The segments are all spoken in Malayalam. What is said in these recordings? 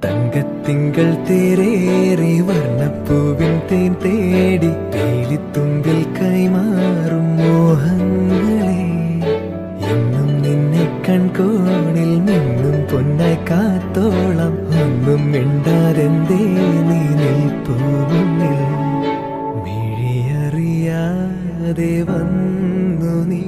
തങ്കത്തിങ്കൾ തേരേറി വർണ്ണപ്പൂവിൻ തേൻ തേടി തേലിത്തുമ്പിൽ കൈമാറും മോഹങ്ങളെ എന്നും നിന്നെ കൺകോണിൽ നിന്നും പൊന്നായി കാത്തോളം ഒന്നും മിണ്ടാതെന്തേ നീ നിൽപ്പൂ മുന്നിൽ മിഴിയറിയാതെ വന്നു നീ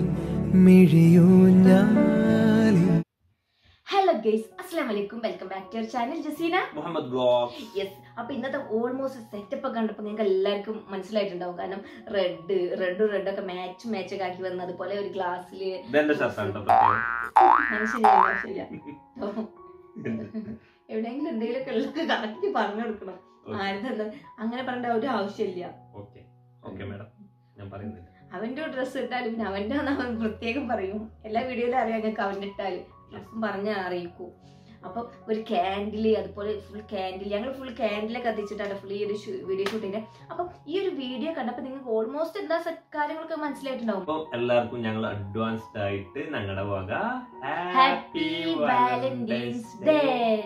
മിഴിയൂഞ്ഞാലി ഹലോ ഗൈസ് അസ്സാം വലൈക്കും welcome back to your channel Jaseena Muhammad blog yes അപ്പൊ ഇന്നത്തെ ഓൾമോസ്റ്റ് സെറ്റപ്പ് ഒക്കെ കണ്ടപ്പോൾ നിങ്ങൾക്ക് എല്ലാവർക്കും മനസ്സിലായിട്ടുണ്ടാവും കാരണം റെഡ് റെഡും റെഡും ഒക്കെ മാച്ച് മാച്ച് ഒക്കെ ആക്കി വന്നത് പോലെ ഒരു ഗ്ലാസ്സിൽ ഇതെന്റെ ഷർട്ടാണ് കേട്ടോ പ്രത്യേകം. ശരിയാ എവിടെയെങ്കിലും എന്തെങ്കിലുമൊക്കെ ഉള്ളത് കറക്റ്റ് പറഞ്ഞു കൊടുക്കണം ആരുടെ അങ്ങനെ പറയേണ്ട ഒരു ആവശ്യമില്ല ഓക്കെ ഓക്കെ മാഡം ഞാൻ പറയുന്നില്ല അവന്റെ ഡ്രസ്സ് ഇട്ടാലും പിന്നെ അവന്റെ ആണെന്ന് അവൻ പ്രത്യേകം പറയും എല്ലാ വീഡിയോയിലും അറിയാം ഞങ്ങൾക്ക് അവന്റെ ഇട്ടാല് അപ്പം പറഞ്ഞ അറിയിക്കൂ അപ്പൊ ഒരു ക്യാൻഡിൽ അതുപോലെ ഫുൾ ക്യാൻഡിൽ ഞങ്ങൾ ഫുൾ ക്യാൻഡിലെ കത്തിച്ചിട്ടാണ് ഫുൾ ഈ ഒരു വീഡിയോ ഷൂട്ടിന്റെ അപ്പൊ ഈ ഒരു വീഡിയോ കണ്ടപ്പോ നിങ്ങൾക്ക് ഓൾമോസ്റ്റ് എന്താ സ- കാര്യങ്ങളൊക്കെ മനസ്സിലായിട്ടുണ്ടാവും അപ്പം എല്ലാവർക്കും ഞങ്ങൾ അഡ്വാൻസ്ഡ് ആയിട്ട് ഞങ്ങളുടെ വക ഹാപ്പി വാലന്റൈൻസ് ഡേ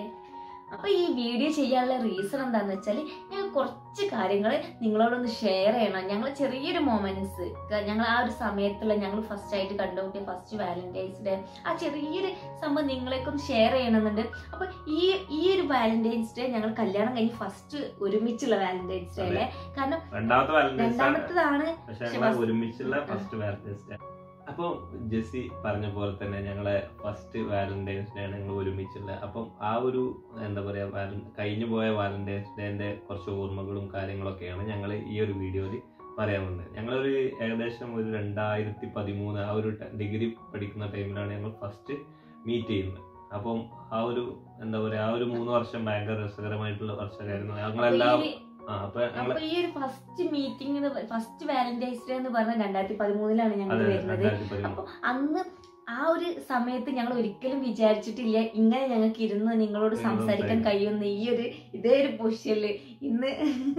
അപ്പൊ ഈ വീഡിയോ ചെയ്യാനുള്ള റീസൺ എന്താന്ന് വെച്ചാൽ ഞങ്ങൾ കുറച്ച് കാര്യങ്ങൾ നിങ്ങളോടൊന്ന് ഷെയർ ചെയ്യണം ഞങ്ങൾ ചെറിയൊരു മൊമെന്റ്സ് ഞങ്ങൾ ആ ഒരു സമയത്തുള്ള ഞങ്ങൾ ഫസ്റ്റ് ആയിട്ട് കണ്ടുമുട്ടിയ ഫസ്റ്റ് വാലന്റൈൻസ് ഡേ ആ ചെറിയൊരു സംഭവം നിങ്ങളേക്ക് ഒന്ന് ഷെയർ ചെയ്യണമെന്നുണ്ട് അപ്പൊ ഈ ഈ ഒരു വാലന്റൈൻസ് ഡേ ഞങ്ങൾ കല്യാണം കഴിഞ്ഞ് ഫസ്റ്റ് ഒരുമിച്ചുള്ള വാലന്റൈൻസ് ഡേ അല്ലേ കാരണം രണ്ടാമത്തെ വാലന്റൈൻസ് ആണ് രണ്ടാമത്തതാണ് പക്ഷെ പക്ഷെ ഞങ്ങൾ first- ഒരുമിച്ചുള്ള ഫസ്റ്റ് വാലന്റൈൻസ് ഡേ അപ്പം ജെസ്സി പറഞ്ഞ പോലെ തന്നെ ഞങ്ങളെ ഫസ്റ്റ് വാലന്റൈൻസ് ഡേ ആണ് ഞങ്ങൾ ഒരുമിച്ചുള്ള അപ്പം ആ ഒരു എന്താ പറയാ വാലൻ- കഴിഞ്ഞു പോയ വാലന്റൈൻസ് ഡേന്റെ കുറച്ച് ഓർമ്മകളും കാര്യങ്ങളൊക്കെയാണ് ഞങ്ങൾ ഈ ഒരു വീഡിയോയിൽ പറയാൻ വന്നത് ഞങ്ങളൊരു ഏകദേശം ഒരു രണ്ടായിരത്തി പതിമൂന്ന് ആ ഒരു ഡിഗ്രി പഠിക്കുന്ന ടൈമിലാണ് ഞങ്ങൾ ഫസ്റ്റ് മീറ്റ് ചെയ്യുന്നത് അപ്പം ആ ഒരു എന്താ പറയാ ആ ഒരു മൂന്ന് വർഷം ഭയങ്കര രസകരമായിട്ടുള്ള വർഷമായിരുന്നു അപ്പൊ ഞങ്ങളെല്ലാം ഈ ആ അപ്പൊ ഞങ്ങൾ അപ്പൊ ഈ ഒരു first meeting first Valentine's day എന്ന് പറഞ്ഞ രണ്ടായിരത്തി പതിമൂന്നിലാണ് ഞങ്ങൾ അതെ വരുന്നത് രണ്ടായിരത്തി പതിമൂന്ന് അപ്പൊ അന്ന് ആ ഒരു സമയത്ത് ഞങ്ങൾ ഒരിക്കലും വിചാരിച്ചിട്ടില്ല ഇങ്ങനെ ഞങ്ങൾക്ക് ഇരുന്ന് നിങ്ങളോട് നിങ്ങളോട് സംസാരിക്കാൻ സംസാരിക്കാൻ. കഴിയുന്ന ഈ ഒരു ഇതേ ഒരു പൊഷ്യല് ഇന്ന്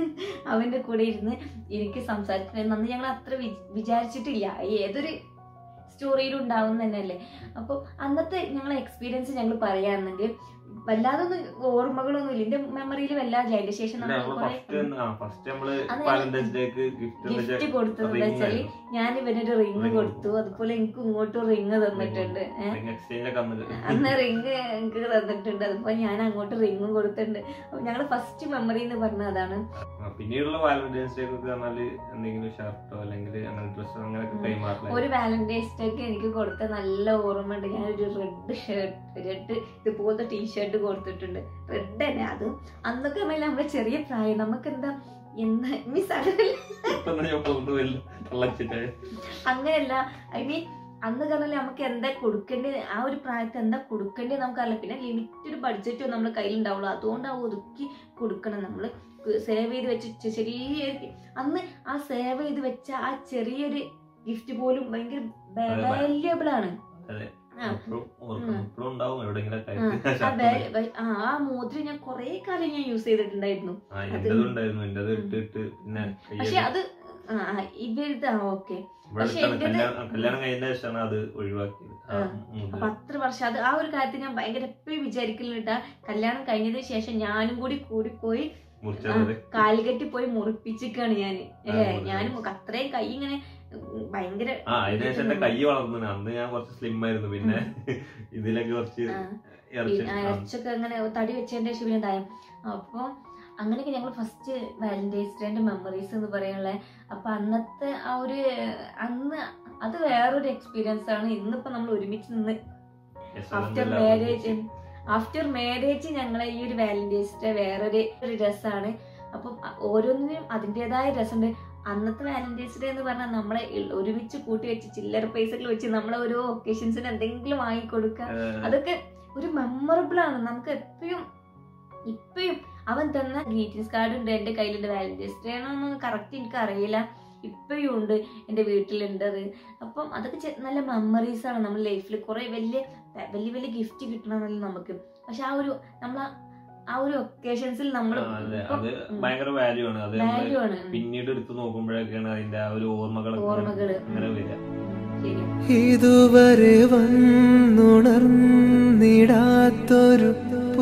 അവന്റെ കൂടെ ഇരുന്ന് എനിക്ക് സംസാരിക്കണം അന്ന് ഞങ്ങൾ അത്ര വി- വിചാരിച്ചിട്ടില്ല ഏതൊരു സ്റ്റോറിയിലും ഉണ്ടാവും തന്നെയല്ലേ അപ്പോൾ അന്നത്തെ ഞങ്ങളെ എക്സ്പീരിയൻസ് ഞങ്ങൾ പറയാന്നുണ്ട് വല്ലാതൊന്നും ഓർമ്മകളൊന്നും ഇല്ല എന്റെ മെമ്മറിയിൽ വല്ലാതെ അതിന്റെ ശേഷം ഇല്ല, നമ്മൾ നമ്മള് കുറെ ഫസ്റ്റ് ആ ഫസ്റ്റ് നമ്മള് അന്ന് വാലന്റൈൻസ് ഡേക്ക് ഗിഫ്റ്റ് ഗിഫ്റ്റ് കൊടുത്തത് എന്താ വെച്ചാല് ഞാൻ ഇവനൊരു റിങ് Ring കൊടുത്തു അതുപോലെ എനിക്ക് ഇങ്ങോട്ടും റിങ് തന്നിട്ടുണ്ട് ഏഹ് എക്സ്ചേഞ്ച് ഒക്കെ അന്ന് അന്ന് റിങ് എനിക്ക് തന്നിട്ടുണ്ട് അതുപോലെ ഞാൻ അങ്ങോട്ട് റിങ്ങും കൊടുത്തിട്ടുണ്ട് അപ്പൊ ഞങ്ങള് ഫസ്റ്റ് മെമ്മറി എന്ന് പറഞ്ഞ അതാണ് ആ, പിന്നീടുള്ള വാലന്റൈൻസ് ഡേ ഒക്കെ പറഞ്ഞാല് എന്തെങ്കിലും ഷർട്ടോ അല്ലെങ്കിൽ അങ്ങനെ ഡ്രസ്സോ അങ്ങനെയൊക്കെ ഉം. കൈമാറില്ല ഒരു വാലന്റൈൻസ് ഡേക്ക് എനിക്ക് കൊടുത്ത നല്ല ഓർമ്മ ഉണ്ട് ഞാനൊരു റെഡ് ഷർട്ട് റെഡ് ഇതുപോലത്തെ ടീഷർട്ട് കൊടുത്തിട്ടുണ്ട് റെഡ് തന്നെ അതും അന്നൊക്കെ പറഞ്ഞാൽ നമ്മുടെ ചെറിയ പ്രായം നമുക്ക് എന്താ എന്താ മിസ് അതല്ല ഇപ്പൊ ഞാൻ കൊണ്ടുപോയില്ല തള്ളച്ചിട്ട് അങ്ങനെയല്ല ഐ മീൻ അന്ന് പറഞ്ഞാൽ നമുക്ക് എന്താ കൊടുക്കേണ്ടത് ആ ഒരു പ്രായത്തിൽ എന്താ കൊടുക്കേണ്ടത് നമുക്കറിയില്ല പിന്നെ ലിമിറ്റഡ് ബഡ്ജറ്റോ നമ്മുടെ കയ്യിൽ ഉണ്ടാവുള്ളൂ അതുകൊണ്ട് ആ ഒതുക്കി കൊടുക്കണം നമ്മൾ സേവ് ചെയ്ത് വെച്ച് ചെ- ചെറിയൊരു അന്ന് ആ സേവ് ചെയ്ത് വെച്ച ആ ചെറിയൊരു ഗിഫ്റ്റ് പോലും ഭയങ്കര അതെ. വാല്യബിൾ ആണ് അതെ ആ. എപ്പോഴും ഓർക്കണം ഉം. എപ്പോഴും ഉണ്ടാവും എവിടെങ്കിലും ആ, ആ വാ- വാ- ആ ആ മോതിരം ഞാൻ കുറേ കാലം ഞാൻ യൂസ് ചെയ്തിട്ടുണ്ടായിരുന്നു ആ എന്റേതും ഉണ്ടായിരുന്നു എന്റേത് ഉം. ഇട്ടിട്ട് പിന്നെ പക്ഷെ കയ്യിൽ അത് ആ ആ, ഇവരുടെ ഓക്കെ ഇവിടെ പക്ഷെ അടുത്താണ് എന്റേത് കല്യാണം കല്യാണം കഴിഞ്ഞ ശേഷമാണ് അത് ഒഴിവാക്കിയത് ആ, ആ. ഉം. അപ്പൊ അത്ര വർഷം അത് ആ ഒരു കാര്യത്തിൽ ഞാൻ ഭയങ്കര എപ്പോഴും വിചാരിക്കലുണ്ടാ കല്യാണം കഴിഞ്ഞതിന് ശേഷം ഞാനും കൂടി കൂടി പോയി മുറിച്ചത് കാൽകെട്ടി പോയി മുറിപ്പിച്ചിക്കാണ് ഞാന് അല്ലേ മുറിച്ചത്. ഞാനും അത്രയും കൈ ഇങ്ങനെ ഉം, ഭയങ്കര ആ അതിനുശേഷം എന്റെ കൈ വളർന്നു അന്ന് ഞാൻ കുറച്ച് സ്ലിം ആയിരുന്നു പിന്നെ ഇതിലൊക്കെ കുറച്ച് ആ, ഇറച്ചി പിന്നെ ആ, ഇറച്ചൊക്കെ അങ്ങനെ തടി വെച്ചതിന്റെ ശേഷം പിന്നെ ഇതായും അപ്പൊ അങ്ങനെയൊക്കെ ഞങ്ങൾ ഫസ്റ്റ് വാലന്റൈൻസ് ഡേന്റെ മെമ്മറീസ് എന്ന് പറയാനുള്ള അപ്പൊ അന്നത്തെ ആ ഒരു അന്ന് അത് വേറൊരു എക്സ്പീരിയൻസ് ആണ് ഇന്നിപ്പോ നമ്മൾ ഒരുമിച്ച് നിന്ന് yes, ആഫ്റ്റർ അതെല്ലാം മാരേജ് ആഫ്റ്റർ മാരേജ് ഞങ്ങളെ ഈ ഒരു വാലന്റൈൻസ് ഡേ വേറൊരു ഒരു രസമാണ് അപ്പം അ- ഓരോന്നിനും അതിൻ്റെതായ രസമുണ്ട് അന്നത്തെ വാലന്റൈൻസ് ഡേ എന്ന് പറഞ്ഞാൽ നമ്മളെ ഇ- ഒരുമിച്ച് കൂട്ടി വെച്ച് ചില്ലറ പൈസകൾ വെച്ച് നമ്മളെ ഓരോ ഒക്കേഷൻസിന് എന്തെങ്കിലും വാങ്ങിക്കൊടുക്കുക ഏഹ്, അതൊക്കെ ഒരു മെമ്മറബിൾ ആണ് നമുക്ക് എപ്പോഴും ഇപ്പോഴും അവൻ തന്ന ഗ്രീറ്റിംഗ്സ് കാർഡ് ഉണ്ട് എൻ്റെ കയ്യിലുണ്ട് വാലന്റൈൻസ് ഡേ ആണോന്ന് കറക്റ്റ് എനിക്ക് അറിയില്ല ഇപ്പോഴും ഉണ്ട് എൻ്റെ വീട്ടിലുണ്ട് അത് അപ്പം അതൊക്കെ ചെ- നല്ല മെമ്മറീസ് ആണ് നമ്മുടെ ലൈഫിൽ കുറെ വലിയ വലിയ വലിയ ഗിഫ്റ്റ് കിട്ടണമെന്നല്ല നമുക്ക് പക്ഷെ ആ ഒരു നമ്മൾ ആ ഒരു ഒക്കേഷൻസിൽ നമ്മൾ ആ, അതെ അത് ഭയങ്കര വാല്യൂ ആണ് അത് നമ്മള് വാല്യൂ ആണ് പിന്നീട് എടുത്ത് നോക്കുമ്പോഴൊക്കെയാണ് അതിന്റെ ആ ഒരു ഓർമ്മകളൊക്കെ ഓർമ്മകള്. അങ്ങനെ വരിക ശരി ഇതുവരെ വന്നുണർന്നിടാത്തൊരു പൂ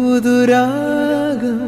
പുതുരാഗം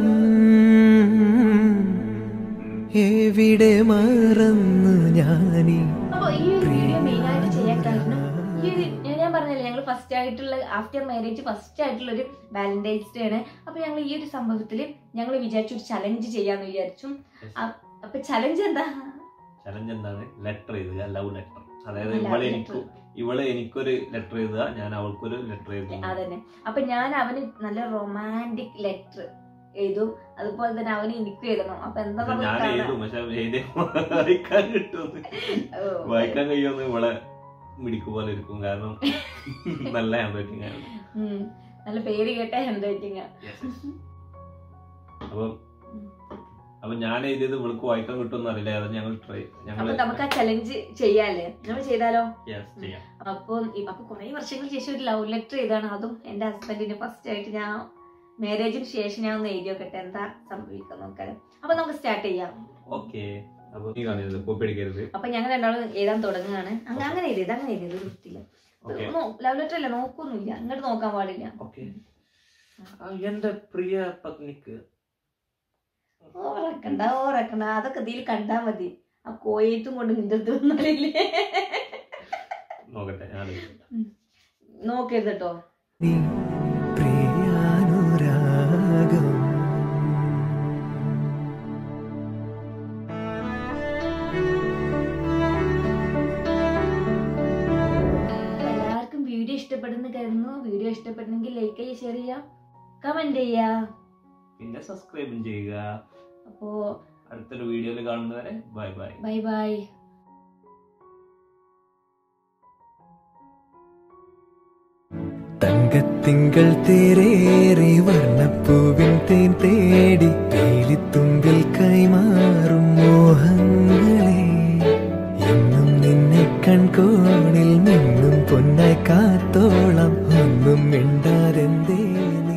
എവിടെ മറന്നു ഞാനീ അപ്പൊ ഈ ഒരു വീഡിയോ മെയിൻ ആയിട്ട് ചെയ്യാൻ കാരണം ഈ ഒരു ഞാൻ പറഞ്ഞില്ലേ ഞങ്ങൾ ഫസ്റ്റ് ആയിട്ടുള്ള ആഫ്റ്റർ മാരേജ് ഫസ്റ്റ് ആയിട്ടുള്ള ഒരു വാലന്റൈൻസ് ഡേ ആണ് അപ്പൊ ഞങ്ങൾ ഈ ഒരു സംഭവത്തിൽ ഞങ്ങൾ വിചാരിച്ചു ഒരു ചലഞ്ച് ചെയ്യാന്ന് വിചാരിച്ചു അ- അപ്പൊ ചലഞ്ച് എന്താ ചലഞ്ച് എന്താണ് ലെറ്റർ എഴുതുക ലവ് ലെറ്റർ അതായത് Love ഇവളെ letter. എനിക്ക് ഇവള് എനിക്കൊരു ലെറ്റർ എഴുതുക ഞാൻ അവൾക്കൊരു ലെറ്റർ എഴുതുക അതന്നെ അപ്പൊ ഞാൻ അവന് നല്ല റൊമാൻറ്റിക് ലെറ്റർ എഴുതും അതുപോലെ തന്നെ അവന് എനിക്കും എഴുതണം അപ്പൊ എന്താ പക്ഷെ ഞാൻ നമുക്ക് എഴുതും പക്ഷെ എഴുതി വായിക്കാൻ കിട്ടുമെന്ന് ഓ, വായിക്കാൻ കഴിയുമെന്ന് ഇവളെ മിടിക്ക് പോലെ ഇരിക്കും കാരണം നല്ല ഹാൻഡ് റൈറ്റിംഗ് ആണ് ഉം. നല്ല പേര് കേട്ട ഹാൻഡ് റൈറ്റിംഗ് Yes, yes. അപ്പം അപ്പൊ ഞാൻ എഴുതിയത് ഇവൾക്ക് വായിക്കാൻ കിട്ടുമെന്ന് അറിയില്ല അത് ഞങ്ങൾ ട്രൈ അപ്പൊ ഞങ്ങൾ നമുക്ക് ആ ചലഞ്ച് ചെയ്യാല്ലേ നമ്മൾ ചെയ്താലോ ചെയ്യാം അപ്പൊ അപ്പൊ കുറെ വർഷങ്ങൾക്ക് ശേഷം ഒരു ലവ് ലെറ്റർ ചെയ്താണ് അതും എന്റെ ഹസ്ബൻഡിന് ഫസ്റ്റ് ആയിട്ട് ഞാൻ മാരേജിന് ശേഷം ഞാൻ ഒന്ന് എഴുതി നോക്കട്ടെ എന്താ സംഭവിക്കുക നോക്കാൻ അപ്പൊ നമുക്ക് സ്റ്റാർട്ട് ചെയ്യാം ഓക്കെ അപ്പൊ നീ കാണരുത് കോപ്പി അടിക്കരുത് അപ്പൊ ഞങ്ങൾ രണ്ടാളും എഴുതാൻ തുടങ്ങുകയാണ് അങ്ങ- അങ്ങനെ എഴുതിയത് അങ്ങനെ എഴുതിയത് ഒരു വൃത്തിയില്ല ഓക്കെ ലവ് ലെറ്റർ അല്ല നോക്കൊന്നുമില്ല അങ്ങോട്ട് നോക്കാൻ പാടില്ല ഓക്കെ എന്റെ പ്രിയ പത്നിക്ക് ഓറക്കണ്ട ഓറക്കണ്ട അതൊക്കെ ഇതിൽ കണ്ടാ മതി ആ കോയത്തും കൊണ്ട് നിന്റെ അടുത്ത് വന്നാലില്ലേ നോക്കട്ടെ ഞാൻ നോക്കരുത് കേട്ടോ നീ പ്രിയാനുരാഗം എല്ലാവർക്കും വീഡിയോ ഇഷ്ടപ്പെടുന്ന കരുതുന്നു വീഡിയോ ഇഷ്ടപ്പെടുന്നെങ്കിൽ ലൈക്ക് ചെയ്യുക ഷെയർ ചെയ്യുക കമന്റ് ചെയ്യുക പിന്നെ സബ്സ്ക്രൈബും ചെയ്യുക അപ്പോ അടുത്തൊരു വീഡിയോയിൽ കാണുന്നവരെ ബൈ ബൈ ബൈ ബൈ തങ്കത്തിങ്കൾ തേരേറി വർണ്ണപ്പൂവിൻ തേൻ തേടി തേലിത്തുമ്പിൽ കൈമാറും മോഹങ്ങളെ എന്നും നിന്നെ കൺകോണിൽ നിന്നും പൊന്നായി കാത്തോളം ഒന്നും മിണ്ടാരെന്തേ